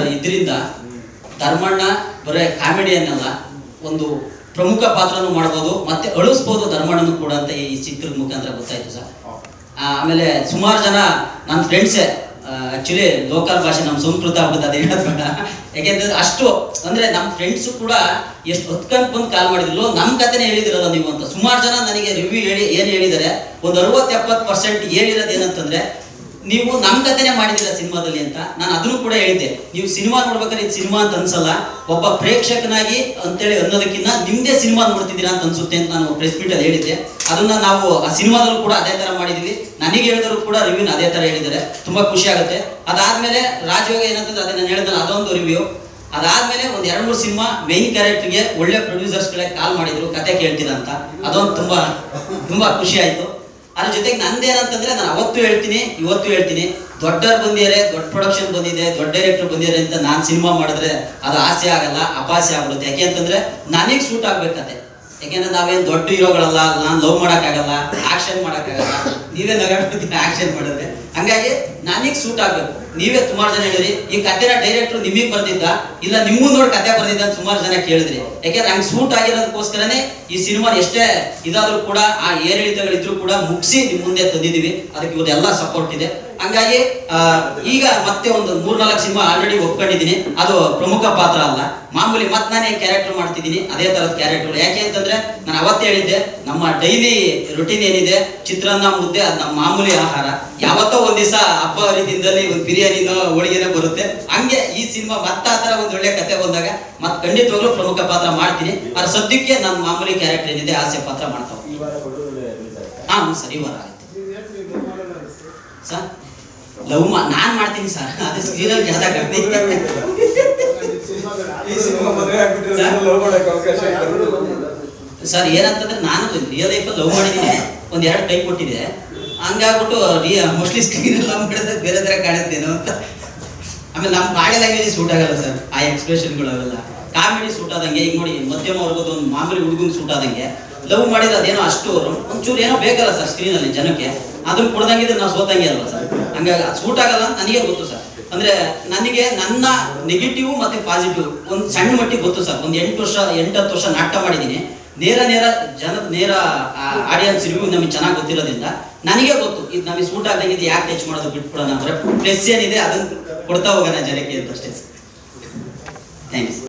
ಇದರಿಂದ ಧರ್ಮಣ್ಣ ಬರೇ ಕಾಮಿಡಿಯನ್ನಲ್ಲ ಒಂದು ಪ್ರಮುಖ ಪಾತ್ರನೂ ಮಾಡ್ಬೋದು ಮತ್ತೆ ಅಳಿಸ್ಬೋದು ಧರ್ಮಣ್ಣನು ಕೂಡ ಅಂತ ಈ ಚಿತ್ರದ ಮುಖಾಂತರ ಗೊತ್ತಾಯ್ತು ಸರ್ ಆ, ಆಮೇಲೆ ಸುಮಾರು ಜನ ನನ್ನ ಫ್ರೆಂಡ್ಸೇ ಆಕ್ಚುಲಿ ಲೋಕಲ್ ಭಾಷೆ ನಮ್ಮ ಸಂಸ್ಕೃತ ಆಗ್ಬೋದು ಅದು ಹೇಳೋದು ಬೇಡ ಯಾಕೆಂತಂದ್ರೆ ಅಷ್ಟು ಅಂದ್ರೆ ನಮ್ಮ ಫ್ರೆಂಡ್ಸು ಕೂಡ ಎಷ್ಟು ಹೊತ್ಕೊಂಡ್ ಬಂದು ಕಾಲ್ ಮಾಡಿದ್ರು ನಮ್ಮ ಕಥೆನೇ ಹೇಳಿದಿರಲ್ಲ ನೀವು ಅಂತ ಸುಮಾರು ಜನ ನನಗೆ ರಿವ್ಯೂ ಹೇಳಿ ಏನು ಹೇಳಿದ್ದಾರೆ ಒಂದು ಅರವತ್ತು ಎಪ್ಪತ್ತು ಪರ್ಸೆಂಟ್ ಹೇಳಿರೋದು ಏನಂತಂದ್ರೆ ನೀವು ನಮ್ಮ ಕಥೆನೇ ಮಾಡಿದ್ದೀರಾ ಸಿನಿಮಾದಲ್ಲಿ ಅಂತ ನಾನು ಅದನ್ನು ಕೂಡ ಹೇಳಿದ್ದೆ ನೀವು ಸಿನಿಮಾ ನೋಡ್ಬೇಕಾದ್ರೆ ಇದು ಸಿನಿಮಾ ಅಂತ ಅನ್ಸಲ್ಲ ಒಬ್ಬ ಪ್ರೇಕ್ಷಕನಾಗಿ ಅಂತೇಳಿ ಅನ್ನೋದಕ್ಕಿಂತ ನಿಮ್ದೇ ಸಿನಿಮಾ ನೋಡ್ತಿದ್ದೀರಾ ಅಂತ ಅನ್ಸುತ್ತೆ ಅಂತ ನಾನು ಪ್ರೆಸ್ ಮೀಟ್ ಅಲ್ಲಿ ಹೇಳಿದ್ದೆ ಅದನ್ನ ನಾವು ಆ ಸಿನಿಮಾದಲ್ಲೂ ಕೂಡ ಅದೇ ತರ ಮಾಡಿದೀವಿ ನನಗೆ ಹೇಳಿದ್ರು ಕೂಡ ರಿವ್ಯೂನ ಅದೇ ತರ ಹೇಳಿದ್ದಾರೆ ತುಂಬಾ ಖುಷಿ ಆಗುತ್ತೆ ಅದಾದ್ಮೇಲೆ ರಾಜಯೋಗ ಏನಂತಂದ್ರೆ ಅದೇ ನಾನು ಹೇಳಿದ್ನಲ್ಲ ಅದೊಂದು ರಿವ್ಯೂ ಅದಾದ್ಮೇಲೆ ಒಂದ್ ಎರಡ್ ಮೂರು ಸಿನಿಮಾ ಮೇನ್ ಕ್ಯಾರೆಕ್ಟರ್ಗೆ ಒಳ್ಳೆ ಪ್ರೊಡ್ಯೂಸರ್ಸ್ ಗಳೇ ಕಾಲ್ ಮಾಡಿದ್ರು ಕತೆ ಕೇಳ್ತೀರಾ ಅಂತ ಅದೊಂದು ತುಂಬಾ ತುಂಬಾ ಖುಷಿ ಆಯ್ತು ಅದ್ರ ಜೊತೆಗೆ ನಂದೇನಂತಂದ್ರೆ ನಾನು ಅವತ್ತು ಹೇಳ್ತೀನಿ ಇವತ್ತು ಹೇಳ್ತೀನಿ ದೊಡ್ಡವ್ರು ಬಂದಿದ್ದಾರೆ ದೊಡ್ಡ ಪ್ರೊಡಕ್ಷನ್ ಬಂದಿದೆ ದೊಡ್ಡ ಡೈರೆಕ್ಟರ್ ಬಂದಿದ್ದಾರೆ ಅಂತ ನಾನು ಸಿನಿಮಾ ಮಾಡಿದ್ರೆ ಅದು ಆಸೆ ಆಗಲ್ಲ ಅಪಾಸೆ ಆಗ್ಬಿಡುತ್ತೆ ಯಾಕೆ ಅಂತಂದ್ರೆ ನನಗೆ ಸೂಟ್ ಆಗ್ಬೇಕತೆ ಯಾಕೆಂದ್ರೆ ನಾವೇನ್ ದೊಡ್ಡ ಹೀರೋಗಳಲ್ಲ ನಾನು ಲವ್ ಮಾಡಕ್ಕಾಗಲ್ಲ ಆಕ್ಷನ್ ಮಾಡಕ್ಕಾಗಲ್ಲ ನೀವೇ ನಗಾಡ್ಬಿಡ್ತೀನಿ ಆಕ್ಷನ್ ಮಾಡಿದ್ರೆ ಹಂಗಾಗಿ ನನಗೆ ಸೂಟ್ ಆಗ್ಬೇಕು ನೀವೇ ಸುಮಾರು ಜನ ಹೇಳಿದ್ರಿ ಈ ಕಥೆನ ಡೈರೆಕ್ಟರ್ ನಿಮಗೆ ಬರ್ದಿದ್ದ ಇಲ್ಲ ನಿಮ್ಮೂ ನೋಡಿ ಕತೆ ಬರ್ದಿದ್ದ ಅಂತ ಸುಮಾರು ಜನ ಕೇಳಿದ್ರಿ ಯಾಕೆಂದ್ರೆ ನಂಗೆ ಸೂಟ್ ಆಗಿರೋದಕ್ಕೋಸ್ಕರನೇ ಈ ಸಿನಿಮಾ ಎಷ್ಟೇ ಇದಾದ್ರೂ ಕೂಡ ಆ ಏರಿಳಿತಗಳಿದ್ರು ಕೂಡ ಮುಗಿಸಿ ನಿಮ್ ಮುಂದೆ ತಂದಿದೀವಿ ಅದಕ್ಕೆ ಇವರೆಲ್ಲ ಸಪೋರ್ಟ್ ಇದೆ ಹಂಗಾಗಿ ಆ, ಈಗ ಮತ್ತೆ ಒಂದು ಮೂರ್ನಾಲ್ಕು ಸಿನಿಮಾ ಆಲ್ರೆಡಿ ಒಪ್ಕೊಂಡಿದ್ದೀನಿ ಅದು ಪ್ರಮುಖ ಪಾತ್ರ ಅಲ್ಲ ಮಾಮೂಲಿ ಮತ್ತೆ ನಾನೇ ಕ್ಯಾರೆಕ್ಟರ್ ಮಾಡ್ತಿದ್ದೀನಿ ಅದೇ ತರದ ಕ್ಯಾರೆಕ್ಟರ್ ಯಾಕೆ ಅಂತಂದ್ರೆ ನಾನು ಅವತ್ತೇ ಹೇಳಿದ್ದೆ ನಮ್ಮ ಡೈಲಿ ರುಟೀನ್ ಏನಿದೆ ಚಿತ್ರಾನ್ನ ಮುದ್ದೆ ಅದು ನಮ್ಮ ಮಾಮೂಲಿ ಆಹಾರ ಯಾವತ್ತೋ ಒಂದ್ ದಿವಸ ಹಬ್ಬ ಹರಿದಿನದಲ್ಲಿ ಒಂದು ಬಿರಿಯಾನಿನೋ ಹೋಳಿಗೆನೋ ಬರುತ್ತೆ ಹಂಗೆ ಈ ಸಿನಿಮಾ ಮತ್ತೆ ಆ ತರ ಒಂದು ಒಳ್ಳೆ ಕತೆ ಬಂದಾಗ ಮತ್ತೆ ಖಂಡಿತವಾಗ್ಲೂ ಪ್ರಮುಖ ಪಾತ್ರ ಮಾಡ್ತೀನಿ ಅದ್ರ ಸದ್ಯಕ್ಕೆ ನನ್ನ ಮಾಮೂಲಿ ಕ್ಯಾರೆಕ್ಟರ್ ಏನಿದೆ ಆಸೆ ಪಾತ್ರ ಮಾಡ್ತಾವ ಈ ವಾರ ಕೊಡೋದು release ಆಯ್ತಾ? ಹಾ ಹ್ಞೂ ಸರ್ ಈ ವಾರ ಆಗುತ್ತೆ ಸರ್ ಲವ್ ಮಾ ನಾನ್ ಮಾಡ್ತೀನಿ ಸರ್ ಅದು ಸ್ಕ್ರೀನಲ್ಲಿ ಜಾಸ್ತಿ ಈ ಸಿನಿಮಾ ಮದುವೆ ಆಗ್ಬಿಟ್ರೆ ಲವ್ ಮಾಡಕ್ಕೆ ಅವಕಾಶ ಇಲ್ಲ. ಸರ್ ಏನಂತಂದ್ರೆ ನಾನು ರಿಯಲ್ ಲೈಫಲ್ಲಿ ಲವ್ ಮಾಡಿದ್ದೀನಿ ಒಂದ್ ಎರಡು ಕೈ ಕೊಟ್ಟಿದೆ ಹಂಗಾಗ್ಬಿಟ್ಟು ರಿಯ ಮೋಸ್ಟ್ಲಿ ಸ್ಕ್ರೀನ್ ಲವ್ ಮಾಡಿದ್ರೆ ಬೇರೆ ತರ ಕಾಣುತ್ತೇನೋ ಅಂತ ಆಮೇಲೆ ನಮ್ಮ ಬಾಡಿ ಲ್ಯಾಂಗ್ವೇಜ್ ಸೂಟ್ ಆಗಲ್ಲ ಸರ್ ಆ ಎಕ್ಸ್ಪ್ರೆಷನ್ಗಳು ಅವೆಲ್ಲ ಕಾಮಿಡಿ ಸೂಟ್ ಆದಂಗೆ ಈಗ ನೋಡಿ ಮಧ್ಯಮ ವರ್ಗದ ಒಂದು ಮಾಮೂಲಿ ಹುಡುಗನ್ ಸೂಟ್ ಆದಂಗೆ ಲವ್ ಮಾಡಿದ್ರೆ ಅದೇನೋ ಅಷ್ಟು ಒಂಚೂರು ಏನೋ ಬೇಕಲ್ಲ ಸರ್ ಸ್ಕ್ರೀನಲ್ಲಿ ಜನಕ್ಕೆ ಅದನ್ನ ಕೊಡ್ದಂಗಿದ್ರೆ ನಾವು ಸೋತಂಗೆ ಅಲ್ವಾ ಸರ್ ಹಂಗಾಗಿ ಅದು ಸೂಟ್ ಆಗಲ್ಲ ಅಂತ ನನಗೆ ಗೊತ್ತು ಸರ್ ಅಂದ್ರೆ ನನಗೆ ನನ್ನ ನೆಗೆಟಿವ್ ಮತ್ತೆ ಪಾಸಿಟಿವ್ ಒಂದು ಸಣ್ಣ ಮಟ್ಟಿಗೆ ಗೊತ್ತು ಸರ್ ಒಂದು ಎಂಟು ವರ್ಷ ಎಂಟತ್ತು ವರ್ಷ ನಾಟಕ ಮಾಡಿದ್ದೀನಿ ನೇರ ನೇರ ಜನದ ನೇರ ಆಡಿಯನ್ಸ್ ರಿವ್ಯೂ ನಮಗೆ ಚೆನ್ನಾಗಿ ಗೊತ್ತಿರೋದ್ರಿಂದ ನನಗೆ ಗೊತ್ತು ಇದು ನಮಗೆ ಸೂಟ್ ಆಗದಂಗೆ ಇದು ಯಾಕೆ ಟಚ್ ಮಾಡೋದು ಬಿಟ್ಬಿಡೋಣ ಅಂದ್ರೆ ಪ್ಲಸ್ ಏನಿದೆ ಅದನ್ನ ಕೊಡ್ತಾ ಹೋಗೋಣ ಜನಕ್ಕೆ ಅಂತ ಅಷ್ಟೇ ಥ್ಯಾಂಕ್ಸ್